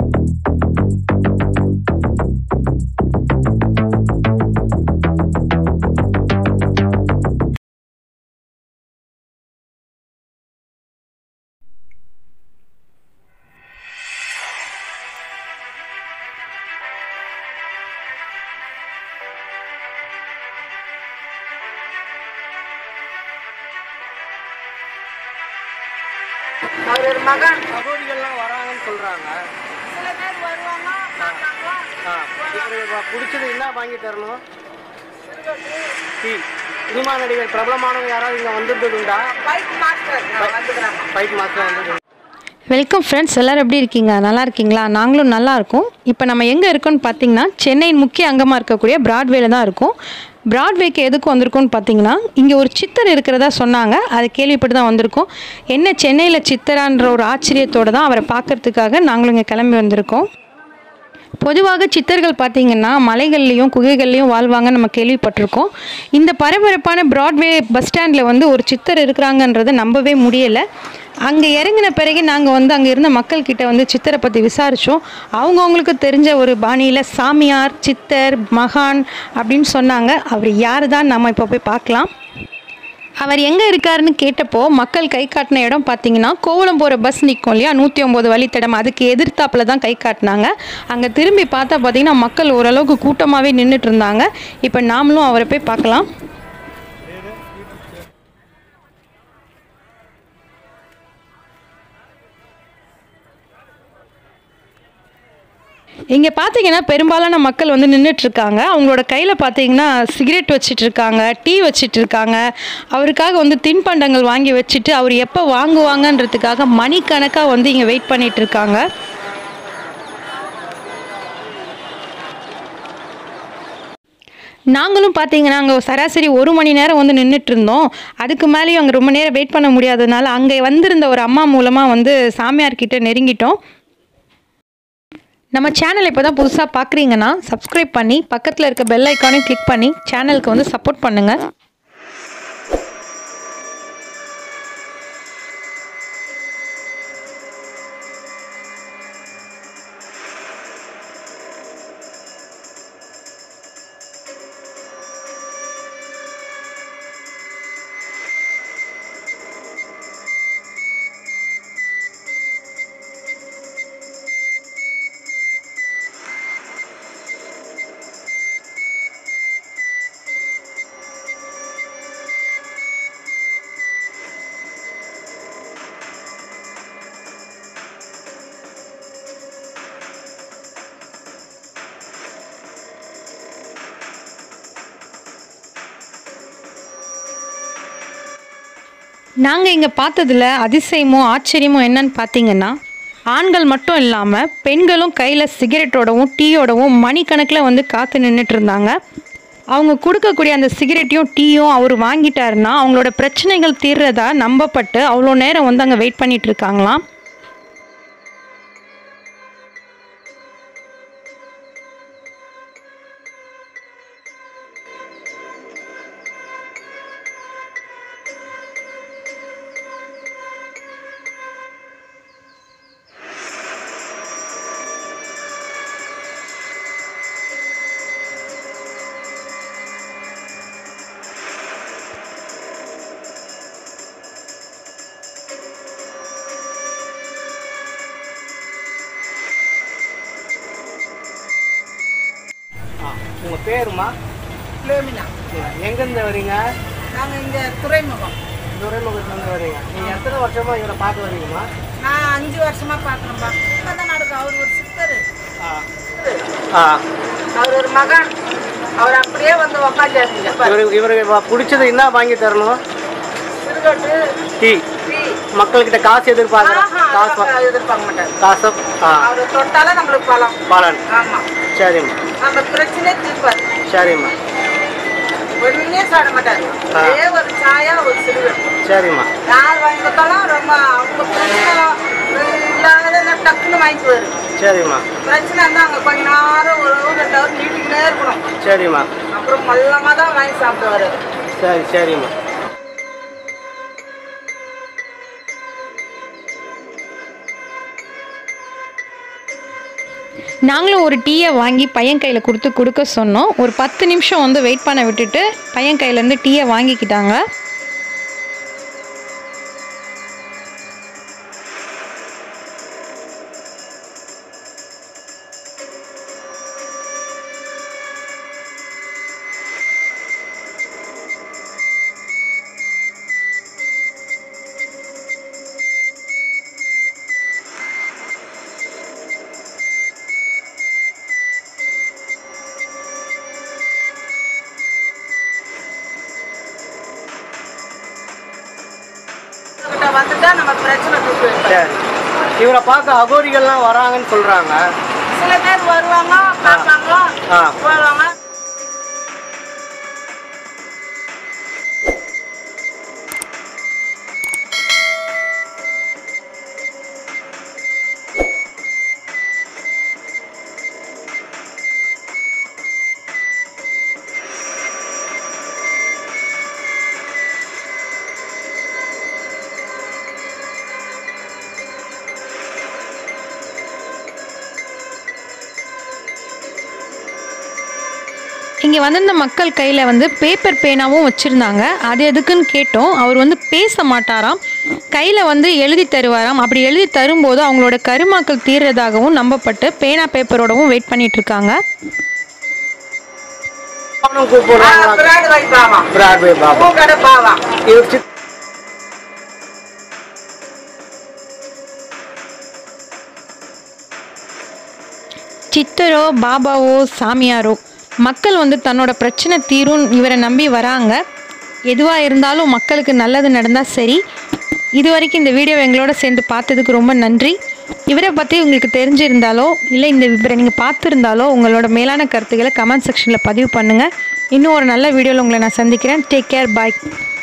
அவர் ஒரு மகன் சகோதரிகள்லாம் வராங்கன்னு சொல்றாங்க சில பேர் வருவாங்க பார்த்தாங்க ஆ இப்போ பிடிச்சது என்ன வாங்கி தரணும் டீ சினிமா நடிகர் பிரபலமானவங்க யாராவது இங்கே வந்திருந்தது உண்டா பைக் மாஸ்டர் வந்துக்கிறாங்க ஃபைட் மாஸ்டர் வந்து வெல்கம் ஃப்ரெண்ட்ஸ் எல்லோரும் எப்படி இருக்கீங்க நல்லா இருக்கீங்களா நாங்களும் நல்லா இருக்கோம் இப்போ நம்ம எங்கே இருக்கோம்னு பார்த்தீங்கன்னா சென்னையின் முக்கிய அங்கமாக இருக்கக்கூடிய பிராட்வேல தான் இருக்கோம் பிராட்வேக்கு எதுக்கு வந்திருக்கோம்னு பார்த்தீங்கன்னா இங்கே ஒரு சித்தர் இருக்கிறதா சொன்னாங்க அதை கேள்விப்பட்டு தான் வந்திருக்கோம் என்ன சென்னையில் சித்தரான்ற ஒரு ஆச்சரியத்தோடு தான் அவரை பார்க்கறதுக்காக நாங்களும் இங்கே கிளம்பி வந்திருக்கோம் பொதுவாக சித்தர்கள் பார்த்தீங்கன்னா மலைகள்லேயும் குகைகள்லேயும் வாழ்வாங்க நம்ம கேள்விப்பட்டிருக்கோம் இந்த பரபரப்பான பிராட்வே பஸ் ஸ்டாண்டில் வந்து ஒரு சித்தர் இருக்கிறாங்கன்றதை நம்பவே முடியலை அங்கே இறங்கின பிறகு நாங்கள் வந்து அங்கே இருந்த மக்கள்கிட்ட வந்து சித்தரை பற்றி விசாரித்தோம் அவங்கவுங்களுக்கு தெரிஞ்ச ஒரு பாணியில் சாமியார் சித்தர் மகான் அப்படின்னு சொன்னாங்க அவர் யார் தான் நம்ம இப்போ போய் பார்க்கலாம் அவர் எங்கே இருக்காருன்னு கேட்டப்போ மக்கள் கை காட்டின இடம் பார்த்தீங்கன்னா கோவளம் போகிற பஸ் நிற்கும் இல்லையா நூற்றி ஒம்பது வழித்தடம் அதுக்கு எதிர்த்தாப்பில் தான் கை காட்டினாங்க அங்கே திரும்பி பார்த்தா பார்த்தீங்கன்னா மக்கள் ஓரளவுக்கு கூட்டமாகவே நின்றுட்டு இருந்தாங்க இப்போ நாமளும் அவரை போய் பார்க்கலாம் இங்கே பார்த்தீங்கன்னா பெரும்பாலான மக்கள் வந்து நின்றுட்டு இருக்காங்க அவங்களோட கையில் பார்த்தீங்கன்னா சிகரெட் வச்சிட்டு இருக்காங்க டீ வச்சிட்டு இருக்காங்க அவருக்காக வந்து தின்பண்டங்கள் வாங்கி வச்சுட்டு அவர் எப்போ வாங்குவாங்கன்றதுக்காக மணிக்கணக்காக வந்து இங்கே வெயிட் பண்ணிட்டு இருக்காங்க நாங்களும் பார்த்தீங்கன்னா அங்கே சராசரி ஒரு மணி நேரம் வந்து நின்றுட்டு இருந்தோம் அதுக்கு மேலேயும் அங்கே ரொம்ப நேரம் வெயிட் பண்ண முடியாததுனால அங்கே வந்திருந்த ஒரு அம்மா மூலமாக வந்து சாமியார்கிட்ட நெருங்கிட்டோம் நம்ம சேனல் இப்போ தான் புதுசாக பார்க்குறீங்கன்னா சப்ஸ்கிரைப் பண்ணி பக்கத்தில் இருக்க பெல் ஐக்கானையும் கிளிக் பண்ணி சேனலுக்கு வந்து சப்போர்ட் பண்ணுங்கள் நாங்கள் இங்கே பார்த்ததுல அதிசயமும் ஆச்சரியமும் என்னன்னு பார்த்தீங்கன்னா ஆண்கள் மட்டும் இல்லாமல் பெண்களும் கையில் சிகரெட்டோடவும் டீயோடவும் மணிக்கணக்கில் வந்து காத்து நின்றுட்டு இருந்தாங்க அவங்க கொடுக்கக்கூடிய அந்த சிகரெட்டையும் டீயும் அவர் வாங்கிட்டாருன்னா அவங்களோட பிரச்சனைகள் தீர்றதா நம்பப்பட்டு அவ்வளோ நேரம் வந்து அங்கே வெயிட் பண்ணிட்டு இருக்காங்களாம் ஆ உங்கள் பேருமா பிளேமினா எங்கேருந்து வரீங்க நாங்கள் இங்கே துறைமுகம் துறைமுகத்துலேருந்து வரீங்க நீங்கள் எத்தனை வருஷமாக இவரை பார்க்க வரீங்கம்மா நான் அஞ்சு வருஷமா பார்க்குறேன்பா தான் நடக்கும் அவர் ஒரு சித்தர் ஆ ஆ அவர் ஒரு மகன் அவர் அப்படியே வந்து உக்காந்துருந்தீங்க இவருக்கு இவருக்கு பிடிச்சது என்ன வாங்கி தரணும் சிறுகட்டு டீ டீ மக்கள்கிட்ட காசு எதிர்பார்க்குறேன் ஆஹா, காசு வா- அதெல்லாம் எதிர்பார்க்க மாட்டார் காசு ஆ அவர் தொட்டாலே நம்மளுக்கு பலம் பாலன் ஆமா சரிம்மா நம்ம பிரச்சனையே தீர்ப்பார் சரிம்மா ஒண்ணுமே சாட மாட்டார் ஆ. ஒரே ஒரு சாயா ஒரு சிறுவர் சரிம்மா யார் வாங்கி கொடுத்தாலும் ரொம்ப அவங்க பிரச்சனை இல்லாத டக்குன்னு வாங்கிட்டு வரும் சரிம்மா பிரச்சனை இருந்தால் அங்கே கொஞ்ச நேரம் ஒரு hour, ரெண்டு ஹவர் நீட்டிக்கிட்டே இருக்கணும் சரிம்மா அப்புறம் மல்லமாக தான் வாங்கி சாப்பிடுவாரு சரி சரிம்மா நாங்களும் ஒரு டீயை வாங்கி பையன் கையில் கொடுத்து கொடுக்க சொன்னோம் ஒரு பத்து நிமிஷம் வந்து வெயிட் பண்ண விட்டுட்டு பையன் கையிலேருந்து டீயை வாங்கிக்கிட்டாங்க கிட்ட வந்துட்டா நம்ம பிரச்சனை தூக்கு சரி இவரை பார்க்க அகோரிகள்லாம் வராங்கன்னு சொல்றாங்க சில பேர் வருவாங்க பார்ப்பாங்க ஆ. போவாங்க இங்கே வந்திருந்த மக்கள் கையில் வந்து பேப்பர் பேனாவும் வச்சுருந்தாங்க அது எதுக்குன்னு கேட்டோம் அவர் வந்து பேச மாட்டாராம் கையில் வந்து எழுதி தருவாராம் அப்படி எழுதி தரும்போது அவங்களோட கருமாக்கள் தீர்றதாகவும் நம்பப்பட்டு பேனா பேப்பரோடவும் வெயிட் பண்ணிட்டு இருக்காங்க அவனும் கூப்பிடுறாங்க பிராடு வை பாவா பிராட்வே பாபா பூ கடை பாவா இவர் சித் சித்தரோ பாபாவோ சாமியாரோ மக்கள் வந்து தன்னோட பிரச்சனை தீரும் இவரை நம்பி வராங்க எதுவாக இருந்தாலும் மக்களுக்கு நல்லது நடந்தால் சரி இது வரைக்கும் இந்த வீடியோ எங்களோட சேர்ந்து பார்த்ததுக்கு ரொம்ப நன்றி இவரை பற்றி உங்களுக்கு தெரிஞ்சிருந்தாலோ இல்லை இந்த இவரை நீங்கள் பார்த்துருந்தாலோ உங்களோட மேலான கருத்துக்களை கமெண்ட் செக்ஷனில் பதிவு பண்ணுங்கள் இன்னும் ஒரு நல்ல வீடியோவில் உங்களை நான் சந்திக்கிறேன் டேக் கேர் பாய்